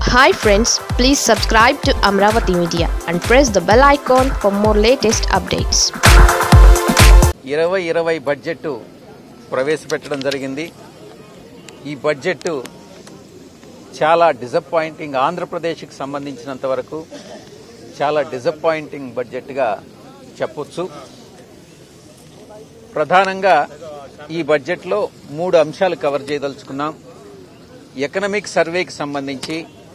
hi friends please subscribe to Amaravati media and press the bell icon for more latest updates ఇరవై ఇరవై budget ప్రవేశపెట్టడం జరిగింది ఈ budget చాలా డిసప్పాయింటింగ్ ఆంధ్రప్రదేశ్కి సంబంధించినంత వరకు చాలా డిసప్పాయింటింగ్ బడ్జెట్గా చెప్పొచ్చు ప్రధానంగా ఈ బడ్జెట్లో మూడు అంశాలు కవర్ చేయదలుచుకున్నాం ఎకనమిక్ సర్వేకి సంబంధించి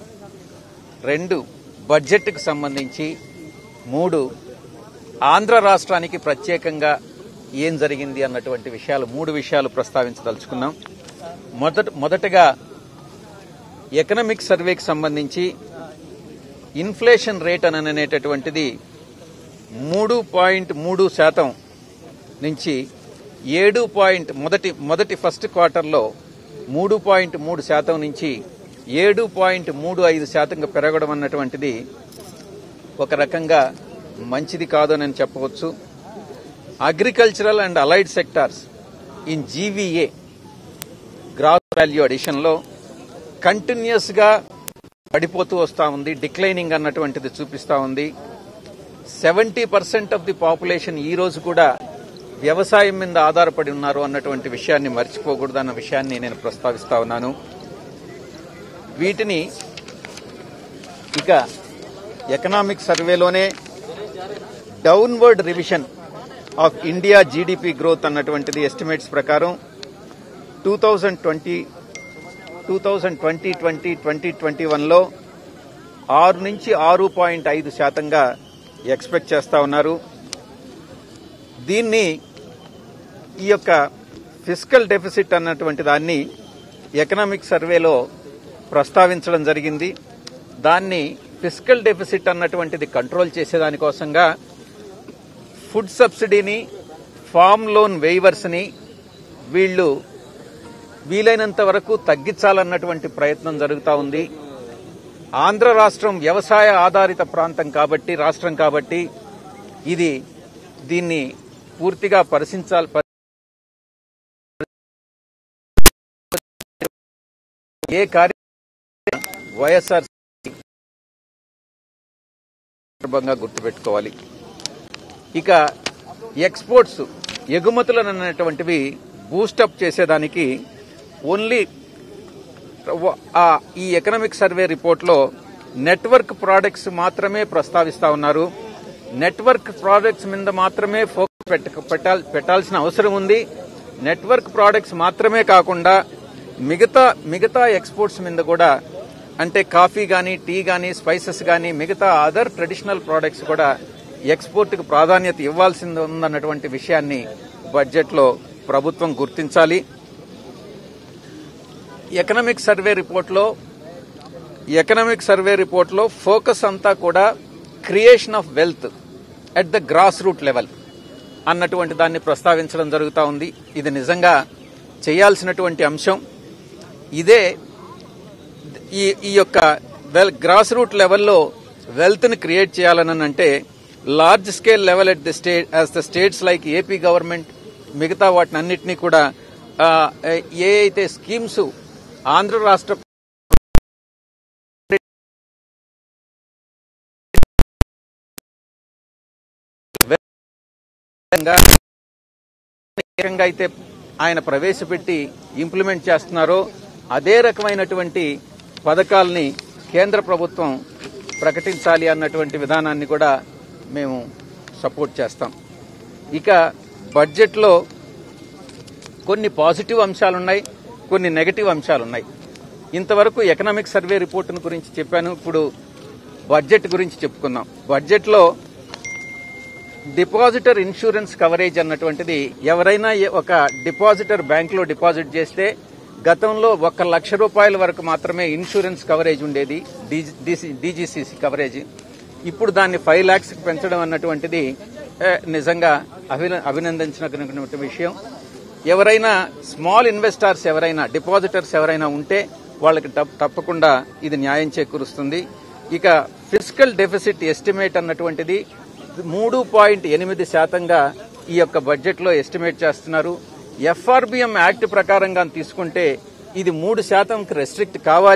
రెండు బడ్జెట్కి సంబంధించి మూడు ఆంధ్ర రాష్ట్రానికి ప్రత్యేకంగా ఏం జరిగింది అన్నటువంటి విషయాలు మూడు విషయాలు ప్రస్తావించదలుచుకున్నాం మొదట మొదటగా ఎకనమిక్ సర్వేకి సంబంధించి ఇన్ఫ్లేషన్ రేట్ అని అనేటటువంటిది మూడు పాయింట్ మూడు శాతం నుంచి ఏడు పాయింట్ మొదటి మొదటి ఫస్ట్ క్వార్టర్లో మూడు పాయింట్ మూడు శాతం నుంచి ఏడు పాయింట్ మూడు ఐదు శాతంగా పెరగడం అన్నటువంటిది ఒక రకంగా మంచిది కాదు అని నేను చెప్పవచ్చు agricultural and allied sectors in GVA gross value అడిషన్లో కంటిన్యూస్గా పడిపోతూ వస్తూ ఉంది డిక్లైనింగ్ అన్నటువంటిది చూపిస్తూ ఉంది seventy percent of the population ఈ రోజు కూడా వ్యవసాయం మీద ఆధారపడి ఉన్నారు అన్నటువంటి విషయాన్ని మర్చిపోకూడదు అన్న విషయాన్ని నేను ప్రస్తావిస్తా ఉన్నాను వీటిని ఇక ఎకనామిక్ సర్వేలోనే downward revision of India GDP growth అన్నటువంటిది ఎస్టిమేట్స్ ప్రకారం two thousand twenty two thousand twenty twenty twenty twenty వన్లో ఆరు నుంచి ఆరు పాయింట్ ఐదు శాతంగా ఎక్స్పెక్ట్ చేస్తా ఉన్నారు దీన్ని ఈ యొక్క ఫిజికల్ డెఫిసిట్ అన్నటువంటి దాన్ని ఎకనామిక్ సర్వేలో ప్రస్తావించడం జరిగింది దాన్ని ఫిజికల్ డెఫిసిట్ అన్నటువంటిది కంట్రోల్ చేసేదానికోసంగా ఫుడ్ సబ్సిడీని ఫామ్ లోన్ వేవర్స్ని వీళ్ళు వీలైనంత వరకు తగ్గించాలన్నటువంటి ప్రయత్నం జరుగుతూ ఉంది ఆంధ్ర రాష్ట్రం వ్యవసాయ ఆధారిత ప్రాంతం కాబట్టి రాష్ట్రం కాబట్టి ఇది దీన్ని పూర్తిగా పరిశీలించాలి ఏ కార్య వైఎస్ఆర్ సందర్భంగా గుర్తుపెట్టుకోవాలి ఇక ఎక్స్పోర్ట్స్ ఎగుమతులను అనేటువంటివి బూస్టప్ చేసేదానికి ఓన్లీ ఆ ఈ ఎకనామిక్ సర్వే రిపోర్ట్లో నెట్వర్క్ ప్రోడక్ట్స్ మాత్రమే ప్రస్తావిస్తా ఉన్నారు నెట్వర్క్ ప్రోడక్ట్స్ మీద మాత్రమే ఫోకస్ పెట్ట- పెట్టాల్- పెట్టాల్సిన అవసరం ఉంది నెట్వర్క్ ప్రోడక్ట్స్ మాత్రమే కాకుండా మిగతా మిగతా ఎక్స్పోర్ట్స్ మీద కూడా అంటే కాఫీ కానీ టీ కానీ స్పైసెస్ కానీ మిగతా అదర్ ట్రెడిషనల్ ప్రోడక్ట్స్ కూడా ఎక్స్పోర్ట్కి ప్రాధాన్యత ఇవ్వాల్సింది ఉందన్నటువంటి విషయాన్ని బడ్జెట్లో ప్రభుత్వం గుర్తించాలి ఎకనామిక్ సర్వే రిపోర్ట్లో ఎకనామిక్ సర్వే రిపోర్ట్లో ఫోకస్ అంతా కూడా creation of wealth at the grass root level అన్నటువంటి దాన్ని ప్రస్తావించడం జరుగుతూ ఉంది ఇది నిజంగా చేయాల్సినటువంటి అంశం ఇదే ఈ ఈ యొక్క వెల్ గ్రాస్ రూట్ లెవెల్లో వెల్త్ ని క్రియేట్ చేయాలని అంటే large scale level at the state as the states like AP government మిగతా వాటిని అన్నింటినీ కూడా ఆ, ఏ అయితే స్కీమ్స్ ఆంధ్ర రాష్ట్ర రకంగా అయితే ఆయన ప్రవేశపెట్టి ఇంప్లిమెంట్ చేస్తున్నారో అదే రకమైనటువంటి పథకాల్ని కేంద్ర ప్రభుత్వం ప్రకటించాలి అన్నటువంటి విధానాన్ని కూడా మేము సపోర్ట్ చేస్తాం ఇక బడ్జెట్లో కొన్ని పాజిటివ్ అంశాలున్నాయి కొన్ని నెగటివ్ అంశాలున్నాయి ఇంతవరకు ఎకనామిక్ సర్వే రిపోర్టును గురించి చెప్పాను ఇప్పుడు బడ్జెట్ గురించి చెప్పుకుందాం బడ్జెట్లో డిపాజిటర్ ఇన్సూరెన్స్ కవరేజ్ అన్నటువంటిది ఎవరైనా ఏ- ఒక డిపాజిటర్ బ్యాంకులో డిపాజిట్ చేస్తే గతంలో ఒక లక్ష రూపాయల వరకు మాత్రమే ఇన్సూరెన్స్ కవరేజ్ ఉండేది డీజీసీసీ కవరేజ్ ఇప్పుడు దాన్ని ఫైవ్ ల్యాక్స్ పెంచడం అన్నటువంటిది ఏ, నిజంగా అభిన అభినందించినటువంటి విషయం ఎవరైనా స్మాల్ ఇన్వెస్టర్స్ ఎవరైనా డిపాజిటర్స్ ఎవరైనా ఉంటే వాళ్ళకి తప్- తప్పకుండా ఇది న్యాయం చేకూరుస్తుంది ఇక ఫిజికల్ డెఫిసిట్ ఎస్టిమేట్ అన్నటువంటిది మూడు పాయింట్ ఎనిమిది శాతంగా ఈ యొక్క బడ్జెట్లో ఎస్టిమేట్ చేస్తున్నారు ఎఫ్ఆర్బిఎం యాక్ట్ ప్రకారంగా తీసుకుంటే ఇది మూడు శాతంకి రెస్ట్రిక్ట్ కావాలి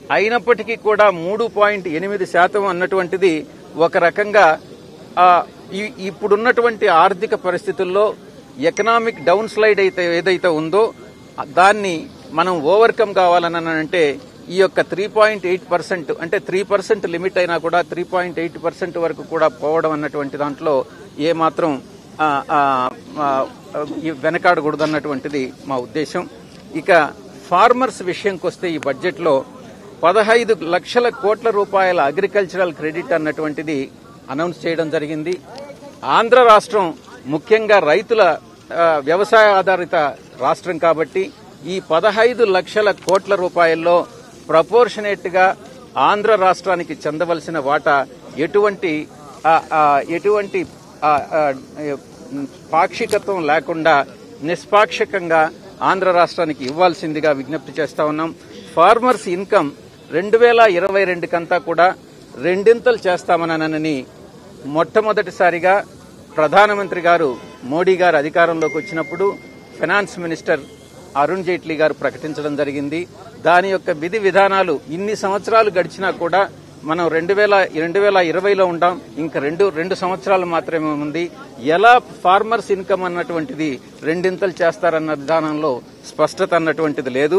అయినప్పటికీ కూడా మూడు పాయింట్ ఎనిమిది శాతం అన్నటువంటిది ఒక రకంగా ఆ, ఈ- ఇప్పుడున్నటువంటి ఆర్థిక పరిస్థితుల్లో ఎకనామిక్ డౌన్ స్లైడ్ అయితే ఏదైతే ఉందో దాన్ని మనం ఓవర్కమ్ కావాలని అంటే ఈ యొక్క త్రీ పాయింట్ ఎయిట్ పర్సెంట్ అంటే త్రీ పర్సెంట్ లిమిట్ అయినా కూడా త్రీ పాయింట్ ఎయిట్ పర్సెంట్ వరకు కూడా పోవడం అన్నటువంటి దాంట్లో ఏ మాత్రం ఆ, ఆ, ఆ, ఈ వెనకాడకూడదు అన్నటువంటిది మా ఉద్దేశం ఇక ఫార్మర్స్ విషయంకి వస్తే ఈ బడ్జెట్లో పదహైదు లక్షల కోట్ల రూపాయల అగ్రికల్చరల్ క్రెడిట్ అన్నటువంటిది అనౌన్స్ చేయడం జరిగింది ఆంధ్ర రాష్ట్రం ముఖ్యంగా రైతుల ఆ, వ్యవసాయ ఆధారిత రాష్ట్రం కాబట్టి ఈ పదహైదు లక్షల కోట్ల రూపాయల్లో ప్రపోర్షనేట్ గా ఆంధ్ర రాష్ట్రానికి చెందవలసిన వాటా ఎటువంటి ఆ, ఆ, ఎటువంటి ఆ, ఆ, పాక్షికత్వం లేకుండా నిష్పాక్షికంగా ఆంధ్ర రాష్ట్రానికి ఇవ్వాల్సిందిగా విజ్ఞప్తి చేస్తా ఉన్నాం ఫార్మర్స్ ఇన్కమ్ రెండు వేల ఇరవై రెండు కంతా కూడా రెండింతలు చేస్తామనని మొట్టమొదటిసారిగా ప్రధానమంత్రి గారు మోడీ గారు అధికారంలోకి వచ్చినప్పుడు ఫైనాన్స్ మినిస్టర్ అరుణ్ జైట్లీ గారు ప్రకటించడం జరిగింది దాని యొక్క విధి విధానాలు ఇన్ని సంవత్సరాలు గడిచినా కూడా మనం రెండు వేల రెండు వేల ఇరవైలో ఉంటాం ఇంకా రెండు రెండు సంవత్సరాలు మాత్రమే ఉంది ఎలా ఫార్మర్స్ ఇన్కమ్ అన్నటువంటిది రెండింతలు చేస్తారన్న విధానంలో స్పష్టత అన్నటువంటిది లేదు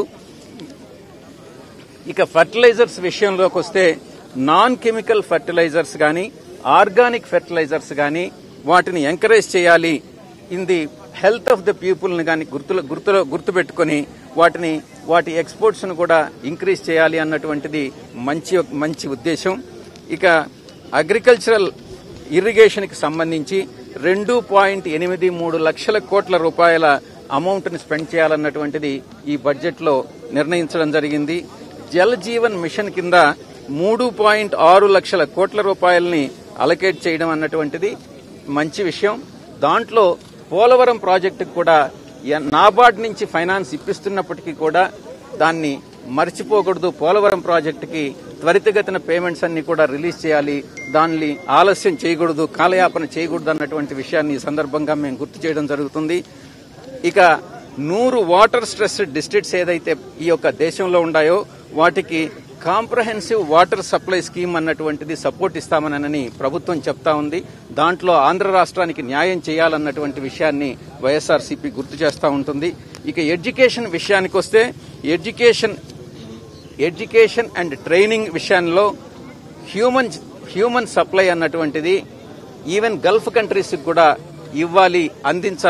ఇక ఫర్టిలైజర్స్ విషయంలోకి వస్తే నాన్ కెమికల్ ఫర్టిలైజర్స్ కానీ ఆర్గానిక్ ఫెర్టిలైజర్స్ కానీ వాటిని ఎంకరేజ్ చేయాలి in the health of the people ని కానీ గుర్తులో గుర్తులో గుర్తుపెట్టుకుని వాటిని వాటి ఎక్స్పోర్ట్స్ ను కూడా ఇంక్రీజ్ చేయాలి అన్నటువంటిది మంచి మంచి ఉద్దేశం ఇక అగ్రికల్చరల్ ఇరిగేషన్ కి సంబంధించి రెండు పాయింట్ ఎనిమిది మూడు లక్షల కోట్ల రూపాయల అమౌంట్ ని స్పెండ్ చేయాలన్నటువంటిది ఈ బడ్జెట్ లో నిర్ణయించడం జరిగింది జల్ జీవన్ మిషన్ కింద మూడు పాయింట్ ఆరు లక్షల కోట్ల రూపాయలని అలకేట్ చేయడం అన్నటువంటిది మంచి విషయం దాంట్లో పోలవరం ప్రాజెక్టుకు కూడా ఎ- నాబార్డ్ నుంచి ఫైనాన్స్ ఇప్పిస్తున్నప్పటికీ కూడా దాన్ని మర్చిపోకూడదు పోలవరం ప్రాజెక్టుకి త్వరితగతిన పేమెంట్స్ అన్ని కూడా రిలీజ్ చేయాలి దాన్ని ఆలస్యం చేయకూడదు కాలయాపన చేయకూడదు అన్నటువంటి విషయాన్ని ఈ సందర్భంగా మేము గుర్తు చేయడం జరుగుతుంది ఇక నూరు వాటర్ స్ట్రెస్ డిస్ట్రిక్ట్స్ ఏదైతే ఈ యొక్క దేశంలో ఉన్నాయో వాటికి కాంప్రహెన్సివ్ వాటర్ సప్లై స్కీమ్ అన్నటువంటిది సపోర్ట్ ఇస్తామనని ప్రభుత్వం చెప్తా ఉంది దాంట్లో ఆంధ్ర రాష్ట్రానికి న్యాయం చేయాలన్నటువంటి విషయాన్ని వైఎస్ఆర్సీపీ గుర్తు చేస్తూ ఉంటుంది ఇక ఎడ్యుకేషన్ విషయానికి వస్తే ఎడ్యుకేషన్ ఎడ్యుకేషన్ అండ్ ట్రైనింగ్ విషయంలో హ్యూమన్ హ్యూమన్ సప్లై అన్నటువంటిది ఈవెన్ గల్ఫ్ కంట్రీస్ కూడా ఇవ్వాలి అందించాలి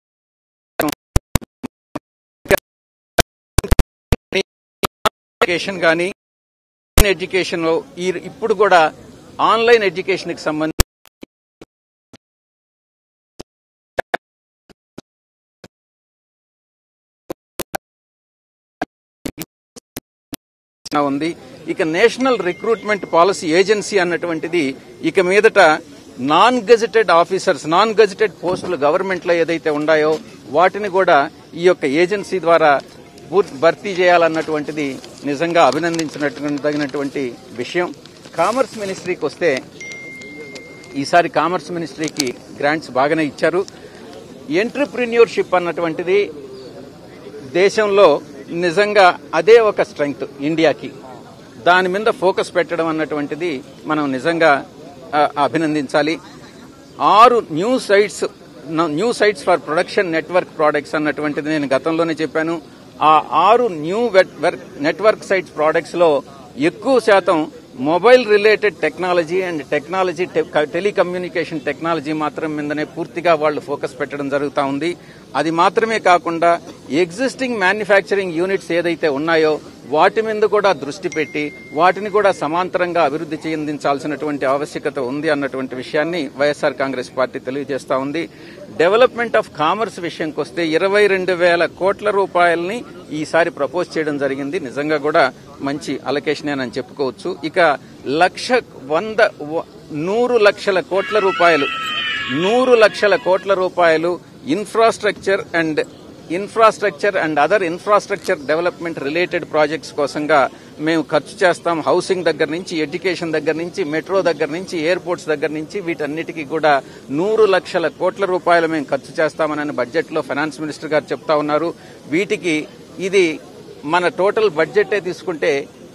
ఎడ్యుకేషన్ కానీ ఎడ్యుకేషన్ లో ఈ ఇప్పుడు కూడా ఆన్లైన్ ఎడ్యుకేషన్ కి సంబంధించి ఉంది ఇక నేషనల్ రిక్రూట్మెంట్ పాలసీ ఏజెన్సీ అన్నటువంటిది ఇక మీదట non gazetted officers non gazetted పోస్టులు గవర్నమెంట్ లో ఏదైతే ఉన్నాయో వాటిని కూడా ఈ యొక్క ఏజెన్సీ ద్వారా పూర్తి భర్తీ చేయాలన్నటువంటిది నిజంగా అభినందించినటువంటి విషయం కామర్స్ మినిస్ట్రీకి వస్తే ఈసారి కామర్స్ మినిస్ట్రీకి గ్రాంట్స్ బాగానే ఇచ్చారు ఎంటర్ప్రిన్యూర్షిప్ అన్నటువంటిది దేశంలో నిజంగా అదే ఒక స్ట్రెంగ్త్ ఇండియాకి దాని మీద ఫోకస్ పెట్టడం అన్నటువంటిది మనం నిజంగా ఆ, అభినందించాలి ఆరు new sites new sites for production network products అన్నటువంటిది నేను గతంలోనే చెప్పాను ఆ ఆరు న్యూ నెట్వర్క్ సైట్స్ ప్రోడక్ట్స్ లో ఎక్కువ శాతం mobile related technology and technology telecommunication technology మాత్రం మీదనే పూర్తిగా వాళ్ళు ఫోకస్ పెట్టడం జరుగుతూ ఉంది అది మాత్రమే కాకుండా ఎగ్జిస్టింగ్ మ్యానుఫ్యాక్చరింగ్ యూనిట్స్ ఏదైతే ఉన్నాయో వాటి మీద కూడా దృష్టి పెట్టి వాటిని కూడా సమాంతరంగా అభివృద్ధి చెందించాల్సినటువంటి ఆవశ్యకత ఉంది అన్నటువంటి విషయాన్ని వైఎస్ఆర్ కాంగ్రెస్ పార్టీ తెలియజేస్తా ఉంది డెవలప్మెంట్ ఆఫ్ కామర్స్ విషయంకి వస్తే ఇరవై రెండు వేల కోట్ల రూపాయలని ఈసారి ప్రపోజ్ చేయడం జరిగింది నిజంగా కూడా మంచి అలొకేషన్ అని చెప్పుకోవచ్చు ఇక లక్ష వంద వ- నూరు లక్షల కోట్ల రూపాయలు నూరు లక్షల కోట్ల రూపాయలు infrastructure and infrastructure and other infrastructure development related projects కోసంగా మేము ఖర్చు చేస్తాం హౌసింగ్ దగ్గర నుంచి ఎడ్యుకేషన్ దగ్గర నుంచి మెట్రో దగ్గర నుంచి ఎయిర్పోర్ట్స్ దగ్గర నుంచి వీటన్నిటికీ కూడా నూరు లక్షల కోట్ల రూపాయలు మేము ఖర్చు చేస్తామని బడ్జెట్ లో ఫైనాన్స్ మినిస్టర్ గారు చెప్తా ఉన్నారు వీటికి ఇది మన టోటల్ బడ్జెటే తీసుకుంటే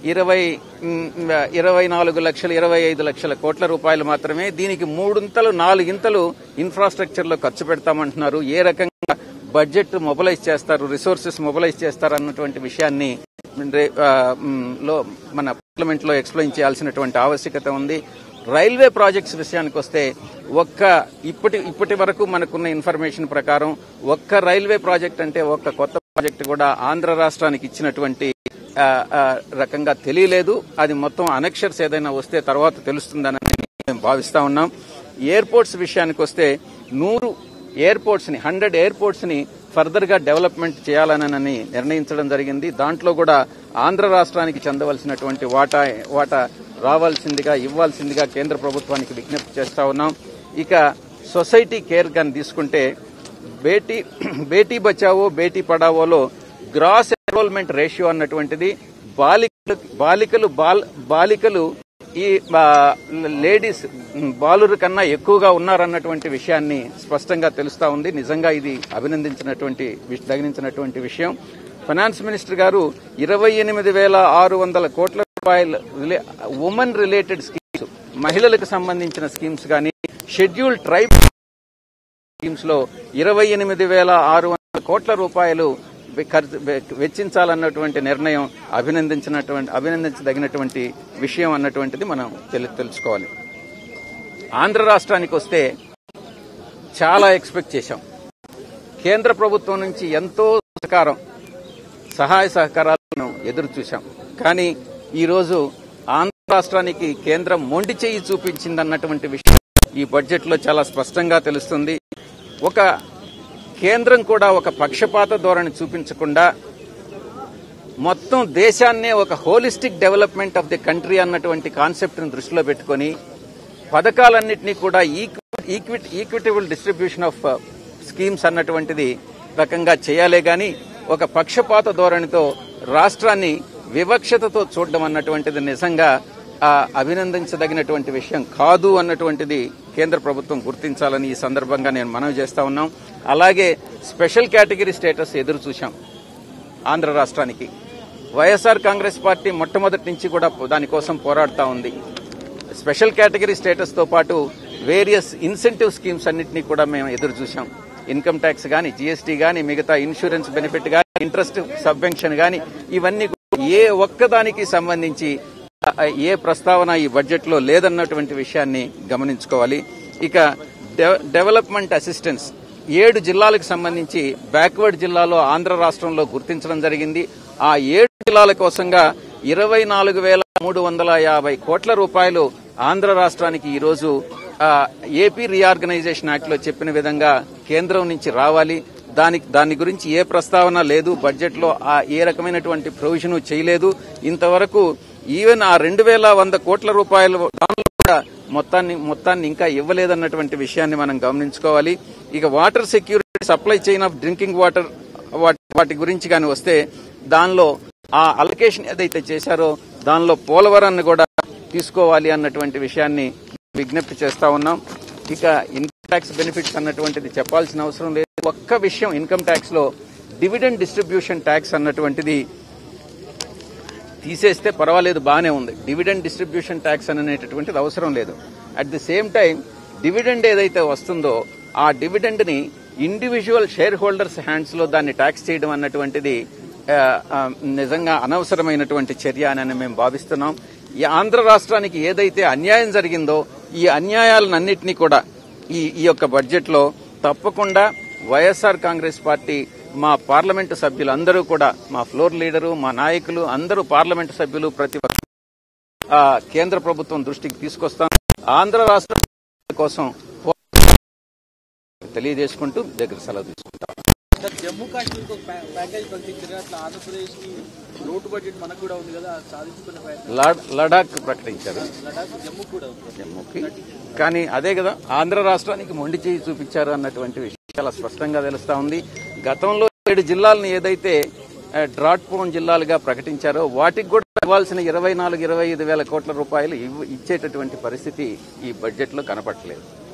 ఇరవై మ్, ఇరవై నాలుగు లక్షల ఇరవై ఐదు లక్షల కోట్ల రూపాయలు మాత్రమే దీనికి మూడింతలు నాలుగింతలు ఇన్ఫ్రాస్ట్రక్చర్ లో ఖర్చు పెడతామంటున్నారు ఏ రకంగా బడ్జెట్ మొబలైజ్ చేస్తారు రిసోర్సెస్ మొబలైజ్ చేస్తారు అన్నటువంటి విషయాన్ని రే- ఆ, మ్, లో మన పార్లమెంట్ లో ఎక్స్ప్లెయిన్ చేయాల్సినటువంటి ఆవశ్యకత ఉంది రైల్వే ప్రాజెక్ట్స్ విషయానికి వస్తే ఒక్క ఇప్పటి ఇప్పటి వరకు మనకున్న ఇన్ఫర్మేషన్ ప్రకారం ఒక్క రైల్వే ప్రాజెక్ట్ అంటే ఒక్క కొత్త ప్రాజెక్ట్ కూడా ఆంధ్ర రాష్ట్రానికి ఇచ్చినటువంటి ఆ, ఆ, రకంగా తెలియలేదు అది మొత్తం అనక్షర్స్ ఏదైనా వస్తే తర్వాత తెలుస్తుందని మేము భావిస్తా ఉన్నాం ఎయిర్పోర్ట్స్ విషయానికి వస్తే నూరు ఎయిర్పోర్ట్స్ ని హండ్రెడ్ ఎయిర్పోర్ట్స్ ని ఫర్దర్ గా డెవలప్మెంట్ చేయాలనని నిర్ణయించడం జరిగింది దాంట్లో కూడా ఆంధ్ర రాష్ట్రానికి చెందవలసినటువంటి వాటా వాటా రావాల్సిందిగా ఇవ్వాల్సిందిగా కేంద్ర ప్రభుత్వానికి విజ్ఞప్తి చేస్తా ఉన్నాం ఇక సొసైటీ కేర్ కానీ తీసుకుంటే బేటీ బేటీ బచావో బేటీ పడావోలో గ్రాస్ ఎన్రోల్మెంట్ రేషియో అన్నటువంటిది బాలికలు బాలికలు బాల్ బాలికలు ఈ ఆ, లేడీస్ ఉమ్, బాలుర కన్నా ఎక్కువగా ఉన్నారన్నటువంటి విషయాన్ని స్పష్టంగా తెలుస్తా ఉంది నిజంగా ఇది అభినందించినటువంటి విష- తగిలించినటువంటి విషయం ఫైనాన్స్ మినిస్టర్ గారు ఇరవై ఎనిమిది వేల ఆరు వందల కోట్ల రూపాయల రిలే- ఉమెన్ రిలేటెడ్ స్కీమ్స్ మహిళలకు సంబంధించిన స్కీమ్స్ కానీ షెడ్యూల్ ట్రైబ్ స్కీమ్స్ లో ఇరవై ఎనిమిది వేల ఆరు వందల కోట్ల రూపాయలు వె- ఖర్చు- వె- వెచ్చించాలన్నటువంటి నిర్ణయం అభినందించినటువంటి అభినందించదగినటువంటి విషయం అన్నటువంటిది మనం తెలు- తెలుసుకోవాలి ఆంధ్ర రాష్ట్రానికి వస్తే చాలా ఎక్స్పెక్ట్ చేశాం కేంద్ర ప్రభుత్వం నుంచి ఎంతో సహకారం సహాయ సహకారాలను ఎదురు చూశాం కానీ ఈరోజు ఆంధ్ర రాష్ట్రానికి కేంద్రం మొండి చేయి చూపించిందన్నటువంటి విషయం ఈ బడ్జెట్ లో చాలా స్పష్టంగా తెలుస్తుంది ఒక కేంద్రం కూడా ఒక పక్షపాత ధోరణి చూపించకుండా మొత్తం దేశాన్నే ఒక holistic development of the country అన్నటువంటి కాన్సెప్ట్ ని దృష్టిలో పెట్టుకొని పథకాలన్నింటినీ కూడా ఈక్విట్ ఈక్విటబుల్ డిస్ట్రిబ్యూషన్ ఆఫ్ స్కీమ్స్ అన్నటువంటిది రకంగా చేయాలే గాని ఒక పక్షపాత ధోరణితో రాష్ట్రాన్ని వివక్షతతో చూడడం అన్నటువంటిది నిజంగా ఆ, అభినందించదగినటువంటి విషయం కాదు అన్నటువంటిది కేంద్ర ప్రభుత్వం గుర్తించాలని ఈ సందర్భంగా నేను మనవి చేస్తా ఉన్నాం అలాగే స్పెషల్ కేటగిరీ స్టేటస్ ఎదురు చూశాం ఆంధ్ర రాష్ట్రానికి వైఎస్ఆర్ కాంగ్రెస్ పార్టీ మొట్టమొదటి నుంచి కూడా దానికోసం పోరాడుతా ఉంది స్పెషల్ కేటగిరీ స్టేటస్ తో పాటు వేరియస్ ఇన్సెంటివ్ స్కీమ్స్ అన్నింటినీ కూడా మేము ఎదురు చూశాం ఇన్కమ్ ట్యాక్స్ గాని జీఎస్టీ గాని మిగతా ఇన్సూరెన్స్ బెనిఫిట్ గాని ఇంట్రెస్ట్ సబ్వెన్షన్ గాని ఇవన్నీ కూడా ఏ ఒక్కదానికి సంబంధించి ఆ, ఏ ప్రస్తావన ఈ బడ్జెట్ లో లేదన్నటువంటి విషయాన్ని గమనించుకోవాలి ఇక డెవ- డెవలప్మెంట్ అసిస్టెన్స్ ఏడు జిల్లాలకు సంబంధించి బ్యాక్వర్డ్ జిల్లాలో ఆంధ్ర రాష్ట్రంలో గుర్తించడం జరిగింది ఆ ఏడు జిల్లాల కోసంగా ఇరవై నాలుగు వేల మూడు వందల యాభై కోట్ల రూపాయలు ఆంధ్ర రాష్ట్రానికి ఈ రోజు ఆ, ఏపీ రీఆర్గనైజేషన్ యాక్ట్ లో చెప్పిన విధంగా కేంద్రం నుంచి రావాలి దానికి దాని గురించి ఏ ప్రస్తావన లేదు బడ్జెట్ లో ఆ ఏ రకమైనటువంటి ప్రొవిజన్ చేయలేదు ఇంతవరకు ఈవెన్ ఆ రెండు వేల వంద కోట్ల రూపాయలు దానిలో కూడా మొత్తాన్ని మొత్తాన్ని ఇంకా ఇవ్వలేదన్నటువంటి విషయాన్ని మనం గమనించుకోవాలి ఇక water security supply chain of drinking water వాటి గురించి కానీ వస్తే దానిలో ఆ అలొకేషన్ ఏదైతే చేశారో దానిలో పోలవరాన్ని కూడా తీసుకోవాలి అన్నటువంటి విషయాన్ని విజ్ఞప్తి చేస్తా ఉన్నాం ఇక ఇన్కమ్ ట్యాక్స్ బెనిఫిట్స్ అన్నటువంటిది చెప్పాల్సిన అవసరం లేదు ఒక్క విషయం ఇన్కమ్ ట్యాక్స్ లో డివిడెండ్ డిస్ట్రిబ్యూషన్ ట్యాక్స్ అన్నటువంటిది తీసేస్తే పర్వాలేదు బాగానే ఉంది డివిడెండ్ డిస్ట్రిబ్యూషన్ ట్యాక్స్ అనేటటువంటిది అవసరం లేదు at the same time dividend ఏదైతే వస్తుందో ఆ డివిడెండ్ ని ఇండివిజువల్ షేర్ హోల్డర్స్ హ్యాండ్స్ లో దాన్ని ట్యాక్స్ చేయడం అన్నటువంటిది ఆ, ఆ, నిజంగా అనవసరమైనటువంటి చర్య అని మేము భావిస్తున్నాం ఈ ఆంధ్ర రాష్ట్రానికి ఏదైతే అన్యాయం జరిగిందో ఈ అన్యాయాలన్నింటినీ కూడా ఈ ఈ యొక్క బడ్జెట్ లో తప్పకుండా వైఎస్ఆర్ కాంగ్రెస్ పార్టీ మా పార్లమెంటు సభ్యులందరూ కూడా మా ఫ్లోర్ లీడరు మా నాయకులు అందరూ పార్లమెంటు సభ్యులు ప్రతి ఒక్క ఆ, కేంద్ర ప్రభుత్వం దృష్టికి తీసుకొస్తాం ఆంధ్ర రాష్ట్రం కోసం తెలియజేసుకుంటూ దగ్గర సెలవు తీసుకుంటాం సార్ జమ్మూ కాశ్మీర్కి ఒక ప్యా- ప్యాకేజ్ ప్రకటించారు అట్లా ఆంధ్రప్రదేశ్కి లోటు బడ్జెట్ మనకు కూడా ఉంది కదా అది సాధించుకునే ప్రయత్నం లడ్- లడాక్ ప్రకటించారు లడాక్ జమ్మూ కూడా ఉంది జమ్మూకి కానీ అదే కదా ఆంధ్ర రాష్ట్రానికి మొండి చేయి చూపించారు అన్నటువంటి విషయం చాలా స్పష్టంగా తెలుస్తా ఉంది గతంలో ఏడు జిల్లాలను ఏదైతే ఆ, డ్రాట్ ప్రోన్ జిల్లాలుగా ప్రకటించారో వాటికి కూడా ఇవ్వాల్సిన ఇరవై నాలుగు ఇరవై ఐదు వేల కోట్ల రూపాయలు ఇవ్వ- ఇచ్చేటటువంటి పరిస్థితి ఈ బడ్జెట్ లో కనపడలేదు